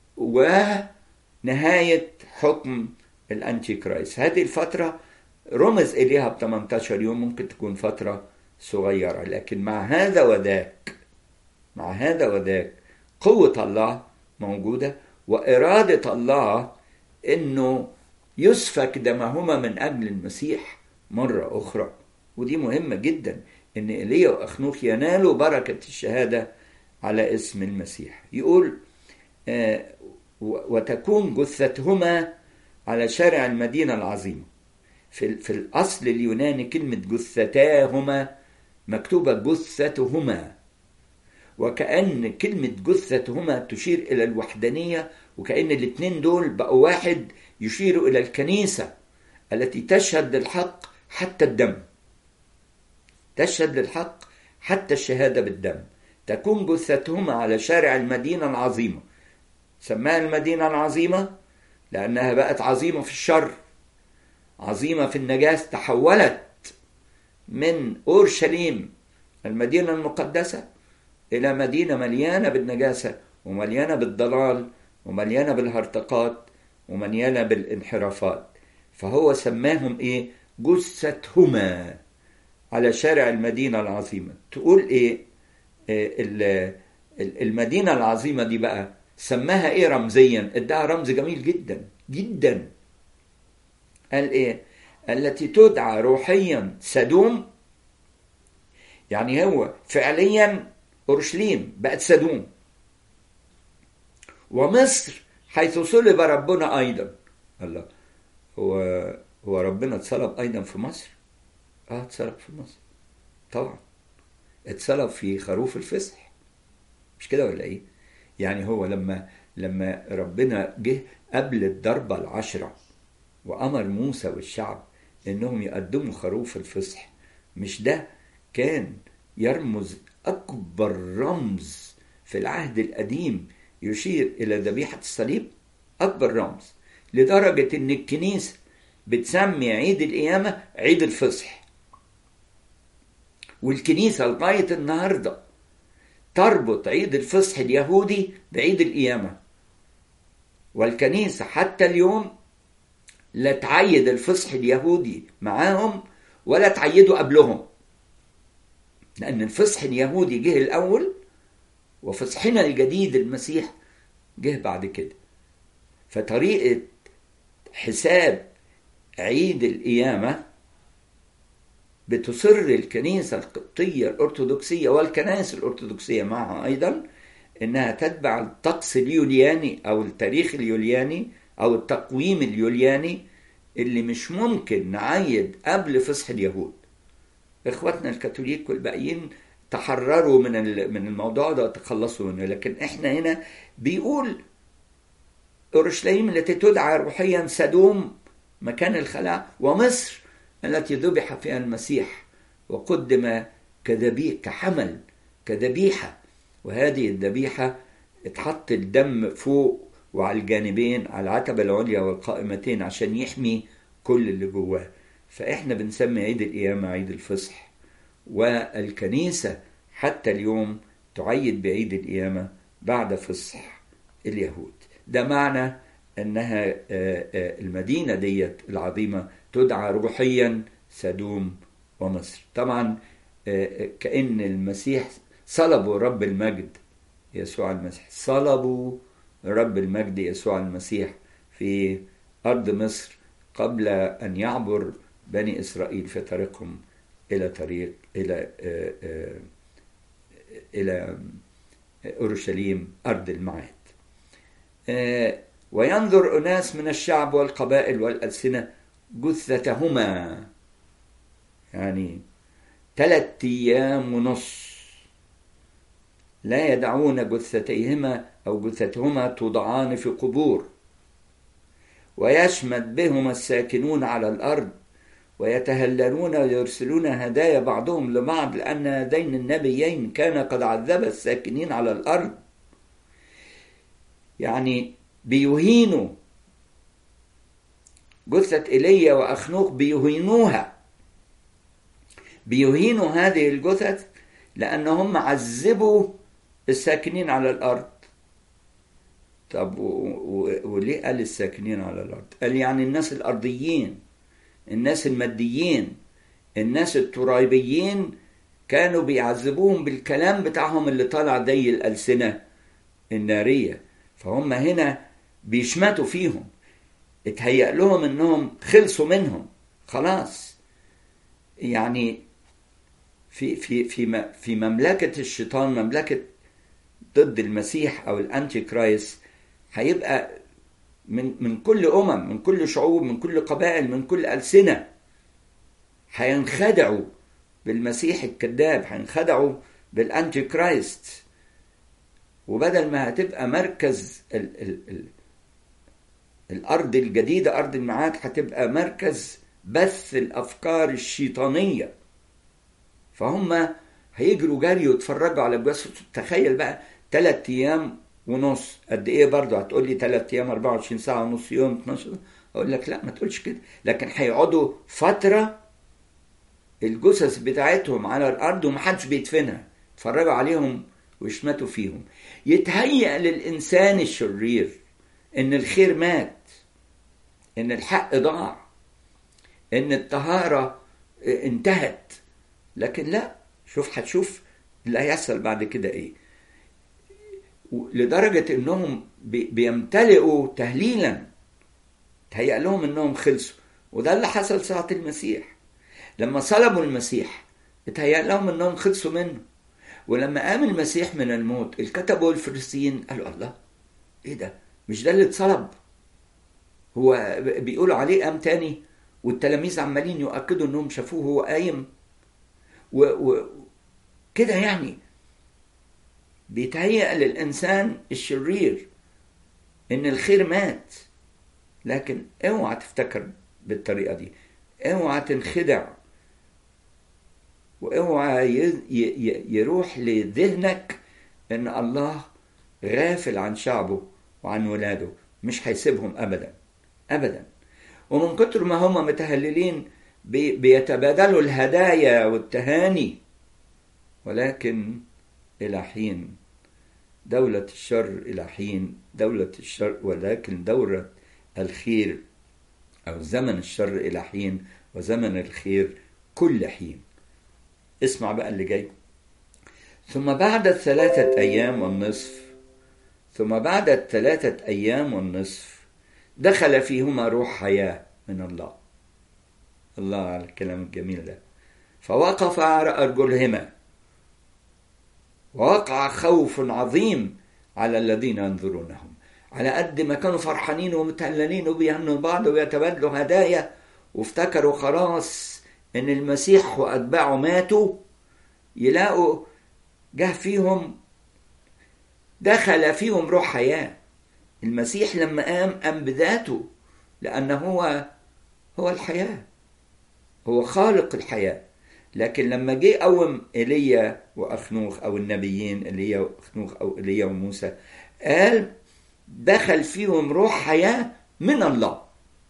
ونهايه حكم الانتي كرايست هذه الفتره رمز اليها ب 18 يوم ممكن تكون فتره صغيره لكن مع هذا وذاك مع هذا وذاك قوة الله موجودة وإرادة الله إنه يسفك دمهما من أجل المسيح مرة أخرى ودي مهمة جدا إن إيليا وأخنوخ ينالوا بركة الشهادة على اسم المسيح يقول آه وتكون جثتهما على شارع المدينة العظيمة في, في الأصل اليوناني كلمة جثتاهما مكتوبة جثتهما وكأن كلمة جثتهما تشير إلى الوحدانية وكأن الاثنين دول بقوا واحد يشيروا إلى الكنيسة التي تشهد للحق حتى الدم تشهد للحق حتى الشهادة بالدم تكون جثتهما على شارع المدينة العظيمة سماها المدينة العظيمة لأنها بقت عظيمة في الشر عظيمة في النجاس تحولت من أورشليم المدينة المقدسة إلى مدينة مليانة بالنجاسة ومليانة بالضلال ومليانة بالهرطقات ومليانة بالانحرافات فهو سماهم إيه جثتهما على شارع المدينة العظيمة تقول إيه, إيه المدينة العظيمة دي بقى سماها إيه رمزيا ادعى رمز جميل جدا جدا قال إيه التي تدعى روحيا سدوم يعني هو فعليا اورشليم بقت سدوم ومصر حيث صلب ربنا ايضا الله هو هو ربنا اتصلب ايضا في مصر اه اتصلب في مصر طبعا اتصلب في خروف الفصح مش كده ولا ايه يعني هو لما لما ربنا جه قبل الضربه العشره وامر موسى والشعب انهم يقدموا خروف الفصح مش ده كان يرمز أكبر رمز في العهد القديم يشير إلى ذبيحة الصليب أكبر رمز لدرجة إن الكنيسة بتسمي عيد القيامة عيد الفصح والكنيسة لغاية النهاردة تربط عيد الفصح اليهودي بعيد القيامة والكنيسة حتى اليوم لا تعيد الفصح اليهودي معاهم ولا تعيده قبلهم لأن الفصح اليهودي جه الأول وفصحنا الجديد المسيح جه بعد كده فطريقة حساب عيد القيامة بتصر الكنيسة القبطية الأرثوذكسية والكنائس الأرثوذكسية معها أيضا إنها تتبع الطقس اليولياني أو التاريخ اليولياني أو التقويم اليولياني اللي مش ممكن نعيد قبل فصح اليهود إخواتنا الكاثوليك والباقيين تحرروا من من الموضوع ده وتخلصوا منه لكن احنا هنا بيقول اورشليم التي تدعى روحيا سدوم مكان الخلاء ومصر التي ذبح فيها المسيح وقدم كذبيح كحمل كذبيحة وهذه الذبيحة اتحط الدم فوق وعلى الجانبين على العتبة العليا والقائمتين عشان يحمي كل اللي جواه فإحنا بنسمي عيد القيامة عيد الفصح والكنيسة حتى اليوم تعيد بعيد القيامة بعد فصح اليهود ده معنى أنها المدينة ديت العظيمة تدعى روحيا سدوم ومصر طبعا كأن المسيح صلبوا رب المجد يسوع المسيح صلبوا رب المجد يسوع المسيح في أرض مصر قبل أن يعبر بني إسرائيل في طريقهم إلى طريق إلى إلى أورشليم أرض الميعاد وينظر أناس من الشعب والقبائل والألسنة جثتهما يعني ثلاثة أيام ونص لا يدعون جثتيهما أو جثتهما توضعان في قبور ويشمت بهما الساكنون على الأرض ويتهللون ويرسلون هدايا بعضهم لبعض لأن هذين النبيين كان قد عذب الساكنين على الأرض يعني بيهينوا جثة إيليا وأخنوخ بيهينوها بيهينوا هذه الجثث لأنهم عذبوا الساكنين على الأرض طب وليه قال الساكنين على الأرض قال يعني الناس الأرضيين الناس الماديين الناس الترابيين كانوا بيعذبوهم بالكلام بتاعهم اللي طالع زي الألسنة النارية فهم هنا بيشمتوا فيهم اتهيأ لهم انهم خلصوا منهم خلاص يعني في في في في مملكة الشيطان مملكة ضد المسيح او الانتي كرايست هيبقى من من كل امم من كل شعوب من كل قبائل من كل السنه هينخدعوا بالمسيح الكذاب هينخدعوا بالانتي كرايست وبدل ما هتبقى مركز ال ال ال الارض الجديده ارض الميعاد هتبقى مركز بث الافكار الشيطانيه فهم هيجروا جري ويتفرجوا على جثث تخيل بقى ثلاث ايام ونص قد ايه برضه هتقول لي 3 ايام 24 ساعه ونص يوم 12 اقول لك لا ما تقولش كده لكن هيقعدوا فتره الجثث بتاعتهم على الارض ومحدش بيدفنها اتفرجوا عليهم ويشمتوا فيهم يتهيأ للانسان الشرير ان الخير مات ان الحق ضاع ان الطهاره انتهت لكن لا شوف هتشوف اللي هيحصل بعد كده ايه لدرجة انهم بيمتلئوا تهليلا تهيأ لهم انهم خلصوا وده اللي حصل ساعة المسيح لما صلبوا المسيح اتهيأ لهم انهم خلصوا منه ولما قام المسيح من الموت الكتبة والفريسيين قالوا الله ايه ده مش ده اللي اتصلب هو بيقولوا عليه قام تاني والتلاميذ عمالين يؤكدوا انهم شافوه هو قايم وكده يعني بيتهيأ للإنسان الشرير إن الخير مات لكن اوعى تفتكر بالطريقة دي اوعى تنخدع واوعى يروح لذهنك ان الله غافل عن شعبه وعن ولاده مش هيسيبهم ابدا ابدا ومن كتر ما هم متهللين بيتبادلوا الهدايا والتهاني ولكن إلى حين دولة الشر إلى حين دولة الشر ولكن دورة الخير أو زمن الشر إلى حين وزمن الخير كل حين اسمع بقى اللي جاي ثم بعد الثلاثة أيام والنصف ثم بعد الثلاثة أيام والنصف دخل فيهما روح حياة من الله الله على الكلام الجميل ده فوقف على أرجلهما ووقع خوف عظيم على الذين ينظرونهم على قد ما كانوا فرحانين ومتهللين وبيهنوا بعض ويتبادلوا هدايا وافتكروا خلاص ان المسيح واتباعه ماتوا يلاقوا جه فيهم دخل فيهم روح حياه المسيح لما قام قام بذاته لأنه هو هو الحياة هو خالق الحياة لكن لما جه قوم ايليا واخنوخ او النبيين ايليا واخنوخ او ايليا وموسى قال دخل فيهم روح حياه من الله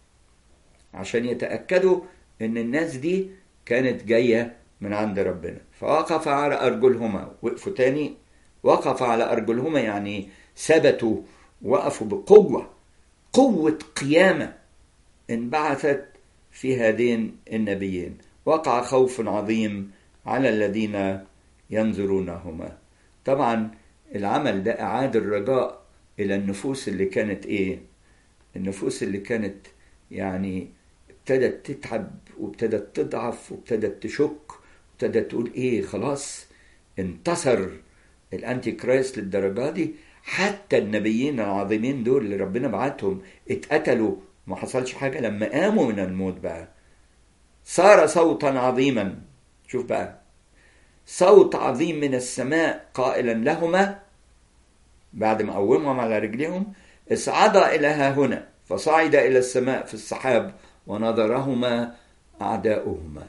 عشان يتاكدوا ان الناس دي كانت جايه من عند ربنا فوقف على ارجلهما وقفوا تاني وقف على ارجلهما يعني ثبتوا وقفوا بقوه قوه قيامه انبعثت في هذين النبيين وقع خوف عظيم على الذين ينظرونهما طبعا العمل ده اعاد الرجاء الى النفوس اللي كانت ايه النفوس اللي كانت يعني ابتدت تتعب وابتدت تضعف وابتدت تشك وابتدت تقول ايه خلاص انتصر الانتي كرايست للدرجه دي حتى النبيين العظيمين دول اللي ربنا بعتهم اتقتلوا ما حصلش حاجه لما قاموا من الموت بقى صار صوتا عظيما شوف بقى صوت عظيم من السماء قائلا لهما بعد ما قومهم على رجلهم اصعدا الى ها هنا فصعد الى السماء في السحاب ونظرهما اعداؤهما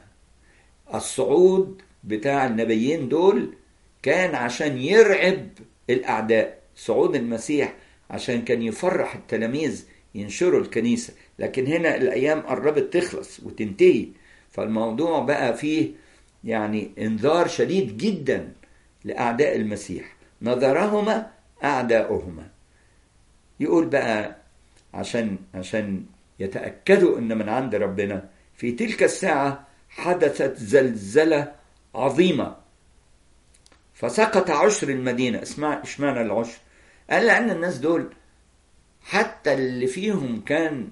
الصعود بتاع النبيين دول كان عشان يرعب الاعداء صعود المسيح عشان كان يفرح التلاميذ ينشروا الكنيسه لكن هنا الايام قربت تخلص وتنتهي فالموضوع بقى فيه يعني انذار شديد جدا لاعداء المسيح نظرهما اعداؤهما يقول بقى عشان عشان يتاكدوا ان من عند ربنا في تلك الساعه حدثت زلزله عظيمه فسقط عشر المدينه اسمع اشمعنى العشر قال لان الناس دول حتى اللي فيهم كان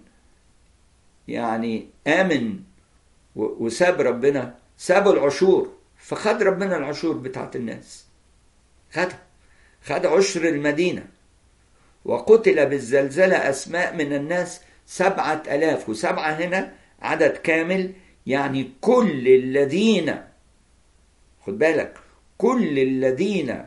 يعني امن وساب ربنا سابوا العشور فخد ربنا العشور بتاعت الناس خدها خد عشر المدينة وقتل بالزلزلة أسماء من الناس سبعة ألاف وسبعة هنا عدد كامل يعني كل الذين خد بالك كل الذين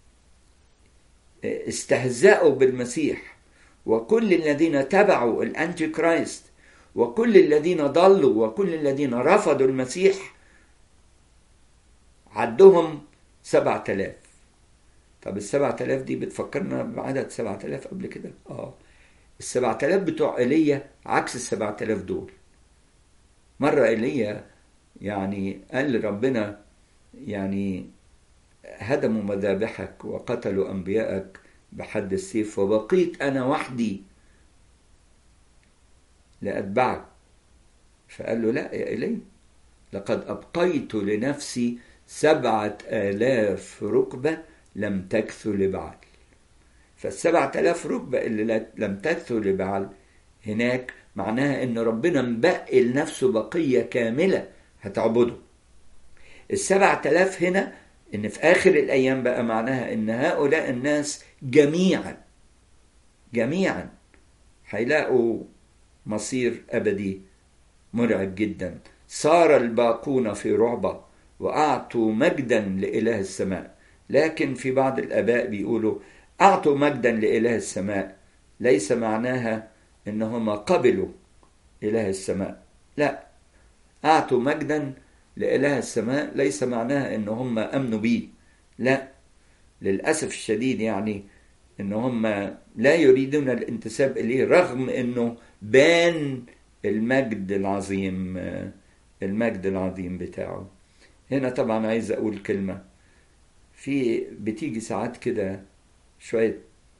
استهزأوا بالمسيح وكل الذين تبعوا الأنتي كرايست وكل الذين ضلوا وكل الذين رفضوا المسيح عدهم سبعة آلاف طب السبعة آلاف دي بتفكرنا بعدد سبعة آلاف قبل كده اه السبعة آلاف بتوع ايليا عكس السبعة آلاف دول مرة ايليا يعني قال لربنا يعني هدموا مذابحك وقتلوا أنبيائك بحد السيف وبقيت أنا وحدي لأتبعك فقال له لا يا إلي لقد أبقيت لنفسي سبعة آلاف ركبة لم تكثو لبعل فالسبعة آلاف ركبة اللي لم تكثو لبعل هناك معناها ان ربنا مبقي لنفسه بقية كاملة هتعبده السبعة آلاف هنا ان في اخر الايام بقى معناها ان هؤلاء الناس جميعا جميعا هيلاقوا مصير ابدي مرعب جدا صار الباقون في رعبه واعطوا مجدا لاله السماء لكن في بعض الاباء بيقولوا اعطوا مجدا لاله السماء ليس معناها ان هم قبلوا اله السماء لا اعطوا مجدا لإله السماء ليس معناها إن هم أمنوا بيه لا للأسف الشديد يعني إن هم لا يريدون الانتساب إليه رغم إنه بان المجد العظيم المجد العظيم بتاعه هنا طبعا عايز أقول كلمة في بتيجي ساعات كده شوية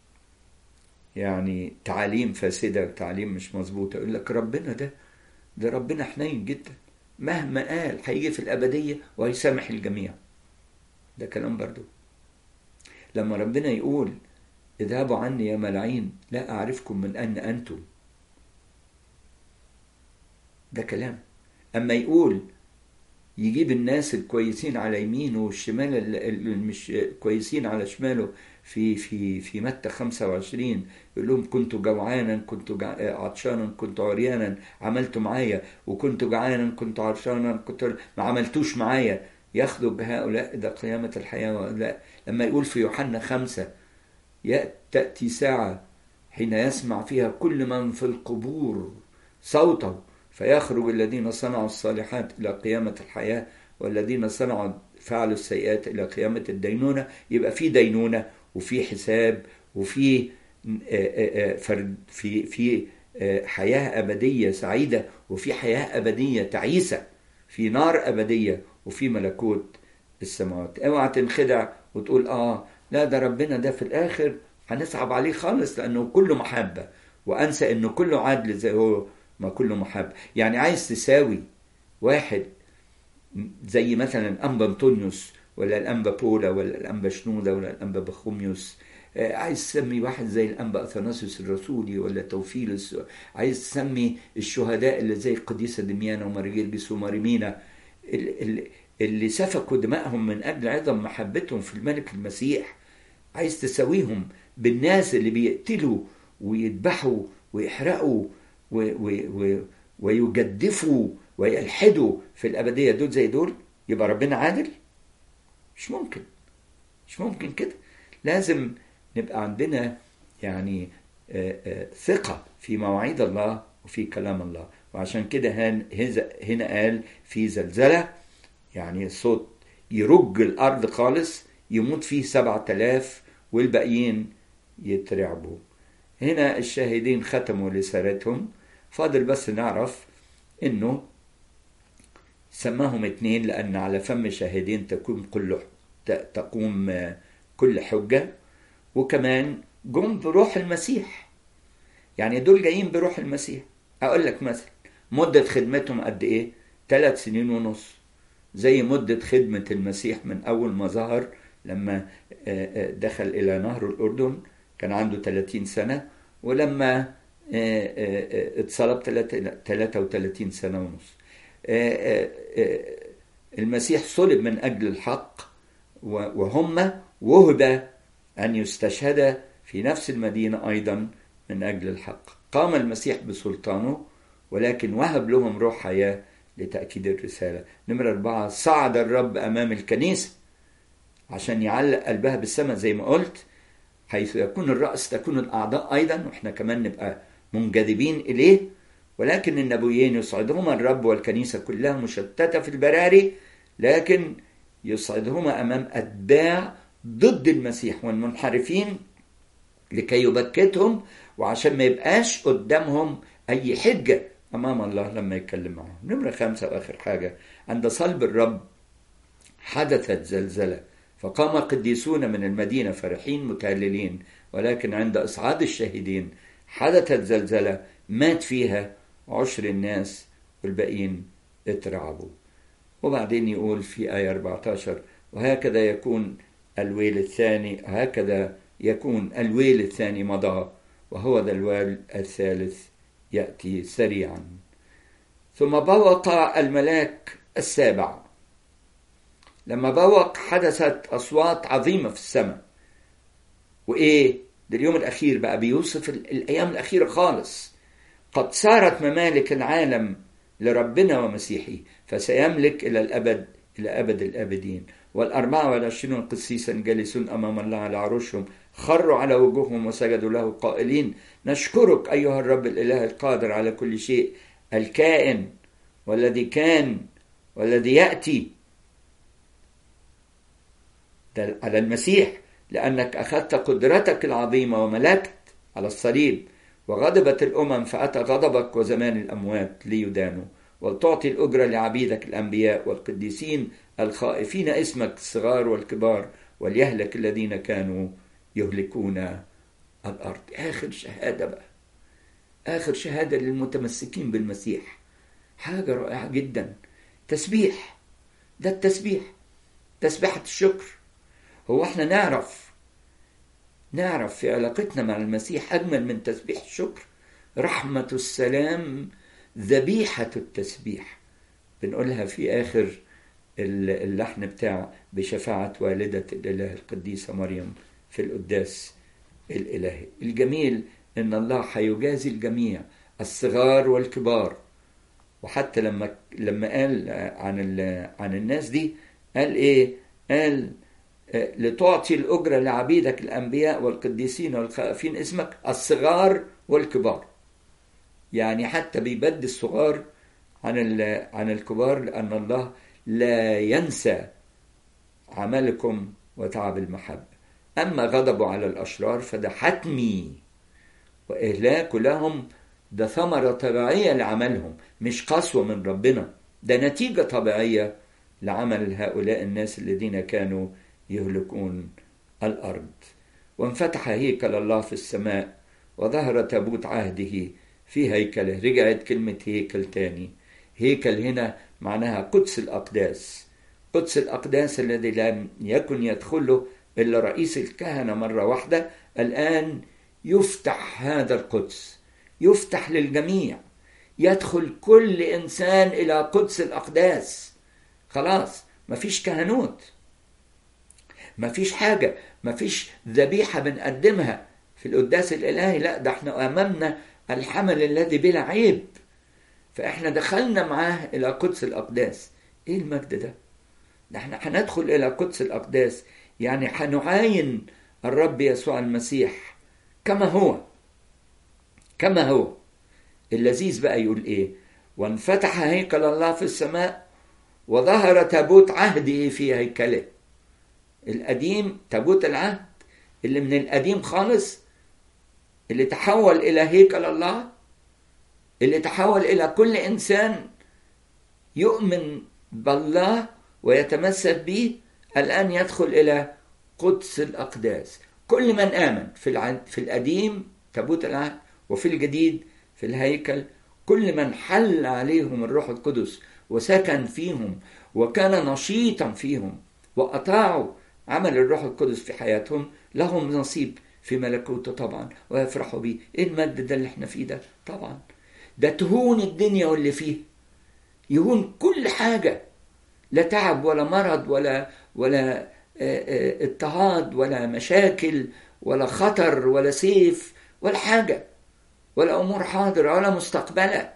يعني تعاليم فاسدة وتعاليم مش مظبوطة يقول لك ربنا ده ده ربنا حنين جدا مهما قال هيجي في الأبدية وهيسامح الجميع ده كلام برضو لما ربنا يقول اذهبوا عني يا ملاعين لا أعرفكم من أن أنتم ده كلام أما يقول يجيب الناس الكويسين على يمينه والشمال اللي مش كويسين على شماله في في في متى 25 يقول لهم كنت جوعانا كنت عطشانا كنت عريانا عملتوا معايا وكنت جوعانا كنت عطشانا كنت ما عملتوش معايا ياخذوا بهؤلاء ده قيامة الحياة ولا لما يقول في يوحنا خمسة تأتي ساعة حين يسمع فيها كل من في القبور صوته فيخرج الذين صنعوا الصالحات إلى قيامة الحياة والذين صنعوا فعلوا السيئات إلى قيامة الدينونة يبقى في دينونة وفي حساب وفي فرد في في حياة أبدية سعيدة وفي حياة أبدية تعيسة في نار أبدية وفي ملكوت السماوات اوعى تنخدع وتقول اه لا ده ربنا ده في الآخر هنصعب عليه خالص لأنه كله محبة وأنسى إنه كله عدل زي هو ما كله محبة يعني عايز تساوي واحد زي مثلا الأنبا أنطونيوس ولا الأنبا بولا ولا الأنبا شنودة ولا الأنبا بخوميوس عايز تسمي واحد زي الأنبا أثناسيوس الرسولي ولا توفيلس عايز تسمي الشهداء اللي زي القديسة دميانة ومارجيرجس وماريمينا اللي سفكوا دمائهم من أجل عظم محبتهم في الملك المسيح عايز تساويهم بالناس اللي بيقتلوا ويذبحوا ويحرقوا و و و ويجدفوا ويلحدوا في الأبدية دول زي دول يبقى ربنا عادل مش ممكن مش ممكن كده لازم نبقى عندنا يعني ثقة في مواعيد الله وفي كلام الله وعشان كده هنا قال في زلزلة يعني صوت يرج الأرض خالص يموت فيه سبعة آلاف والباقيين يترعبوا هنا الشاهدين ختموا رسالتهم فاضل بس نعرف انه سماهم اتنين لان على فم شاهدين تقوم كل تقوم كل حجة وكمان جم بروح المسيح يعني دول جايين بروح المسيح اقول لك مثلا مدة خدمتهم قد ايه ثلاث سنين ونص زي مدة خدمة المسيح من أول ما ظهر لما دخل إلى نهر الأردن كان عنده 30 سنة ولما اتصلب 33 سنة ونص المسيح صلب من أجل الحق وهم وهب أن يستشهد في نفس المدينة أيضا من أجل الحق قام المسيح بسلطانه ولكن وهب لهم روح حياة لتأكيد الرسالة نمرة أربعة صعد الرب أمام الكنيسة عشان يعلق قلبها بالسماء زي ما قلت حيث يكون الرأس تكون الأعضاء أيضا وإحنا كمان نبقى منجذبين إليه ولكن النبويين يصعدهما الرب والكنيسة كلها مشتتة في البراري لكن يصعدهما أمام أتباع ضد المسيح والمنحرفين لكي يبكتهم وعشان ما يبقاش قدامهم أي حجة أمام الله لما يتكلم معهم نمرة خمسة وآخر حاجة عند صلب الرب حدثت زلزلة فقام قديسون من المدينة فرحين متهللين ولكن عند إصعاد الشاهدين حدثت زلزلة مات فيها عشر الناس والباقيين اترعبوا وبعدين يقول في آية 14 وهكذا يكون الويل الثاني هكذا يكون الويل الثاني مضى وهو ذا الويل الثالث يأتي سريعا ثم بوق الملاك السابع لما بوق حدثت أصوات عظيمة في السماء وإيه ده اليوم الأخير بقى بيوصف الأيام الأخيرة خالص قد صارت ممالك العالم لربنا ومسيحه فسيملك إلى الأبد إلى أبد الآبدين والأربعة والعشرون قسيسا جالسون أمام الله على عروشهم خروا على وجوههم وسجدوا له قائلين نشكرك أيها الرب الإله القادر على كل شيء الكائن والذي كان والذي يأتي على المسيح لأنك أخذت قدرتك العظيمة وملكت على الصليب وغضبت الأمم فأتى غضبك وزمان الأموات ليدانوا ولتعطي الأجرة لعبيدك الأنبياء والقديسين الخائفين اسمك الصغار والكبار وليهلك الذين كانوا يهلكون الأرض آخر شهادة بقى آخر شهادة للمتمسكين بالمسيح حاجة رائعة جدا تسبيح ده التسبيح تسبيحة الشكر هو احنا نعرف نعرف في علاقتنا مع المسيح أجمل من تسبيح الشكر رحمة السلام ذبيحة التسبيح بنقولها في آخر اللحن بتاع بشفاعة والدة الإله القديسة مريم في القداس الإلهي الجميل إن الله هيجازي الجميع الصغار والكبار وحتى لما لما قال عن عن الناس دي قال إيه؟ قال لتعطي الأجرة لعبيدك الأنبياء والقديسين والخائفين اسمك الصغار والكبار يعني حتى بيبدي الصغار عن عن الكبار لأن الله لا ينسى عملكم وتعب المحبة أما غضبه على الأشرار فده حتمي وإهلاك لهم ده ثمرة طبيعية لعملهم مش قسوة من ربنا ده نتيجة طبيعية لعمل هؤلاء الناس الذين كانوا يهلكون الأرض وانفتح هيكل الله في السماء وظهر تابوت عهده في هيكله رجعت كلمة هيكل تاني هيكل هنا معناها قدس الأقداس قدس الأقداس الذي لم يكن يدخله إلا رئيس الكهنة مرة واحدة الآن يفتح هذا القدس يفتح للجميع يدخل كل إنسان إلى قدس الأقداس خلاص مفيش كهنوت مفيش حاجة مفيش ذبيحة بنقدمها في القداس الإلهي لا ده احنا أمامنا الحمل الذي بلا عيب فاحنا دخلنا معاه إلى قدس الأقداس إيه المجد ده؟ ده احنا هندخل إلى قدس الأقداس يعني هنعاين الرب يسوع المسيح كما هو كما هو اللذيذ بقى يقول ايه وانفتح هيكل الله في السماء وظهر تابوت عهده في هيكله القديم تابوت العهد اللي من القديم خالص اللي تحول الى هيكل الله اللي تحول الى كل انسان يؤمن بالله ويتمسك به الان يدخل الى قدس الاقداس كل من امن في العهد في القديم تابوت العهد وفي الجديد في الهيكل كل من حل عليهم الروح القدس وسكن فيهم وكان نشيطا فيهم واطاعوا عمل الروح القدس في حياتهم لهم نصيب في ملكوته طبعا ويفرحوا بيه ايه المجد ده اللي احنا فيه ده طبعا ده تهون الدنيا واللي فيه يهون كل حاجه لا تعب ولا مرض ولا ولا اضطهاد ولا مشاكل ولا خطر ولا سيف ولا حاجه ولا امور حاضره ولا مستقبله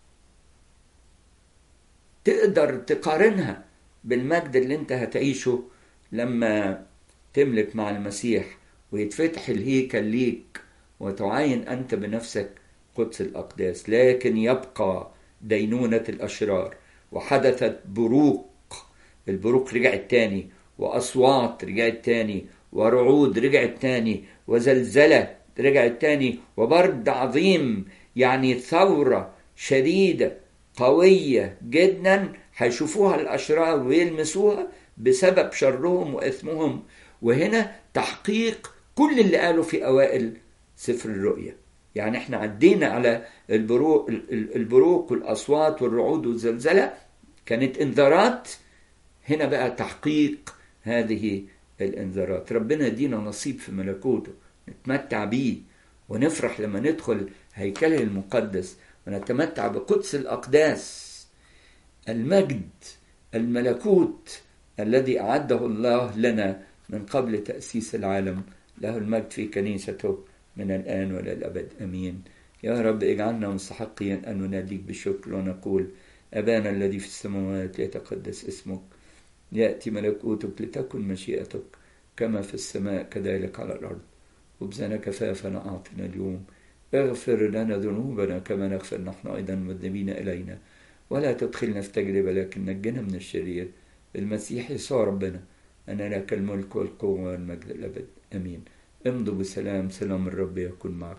تقدر تقارنها بالمجد اللي انت هتعيشه لما تملك مع المسيح ويتفتح الهيكل ليك وتعاين انت بنفسك قدس الاقداس لكن يبقى دينونه الاشرار وحدثت بروق البروق رجعت تاني واصوات رجعت تاني ورعود رجعت تاني وزلزله رجعت تاني وبرد عظيم يعني ثوره شديده قويه جدا هيشوفوها الاشرار ويلمسوها بسبب شرهم واثمهم وهنا تحقيق كل اللي قالوا في اوائل سفر الرؤيا يعني احنا عدينا على البروق البروق والاصوات والرعود والزلزله كانت انذارات هنا بقى تحقيق هذه الانذارات ربنا يدينا نصيب في ملكوته نتمتع بيه ونفرح لما ندخل هيكله المقدس ونتمتع بقدس الاقداس المجد الملكوت الذي اعده الله لنا من قبل تاسيس العالم له المجد في كنيسته من الان والى الابد امين يا رب اجعلنا مستحقين ان نناديك بالشكر ونقول ابانا الذي في السماوات ليتقدس اسمك ياتي ملكوتك لتكن مشيئتك كما في السماء كذلك على الارض خبزنا كفافنا اعطنا اليوم اغفر لنا ذنوبنا كما نغفر نحن ايضا مذنبين الينا ولا تدخلنا في تجربه لكن نجنا من الشرير المسيح يسوع ربنا أن لك الملك والقوة والمجد الأبد أمين امضوا بسلام سلام الرب يكون معكم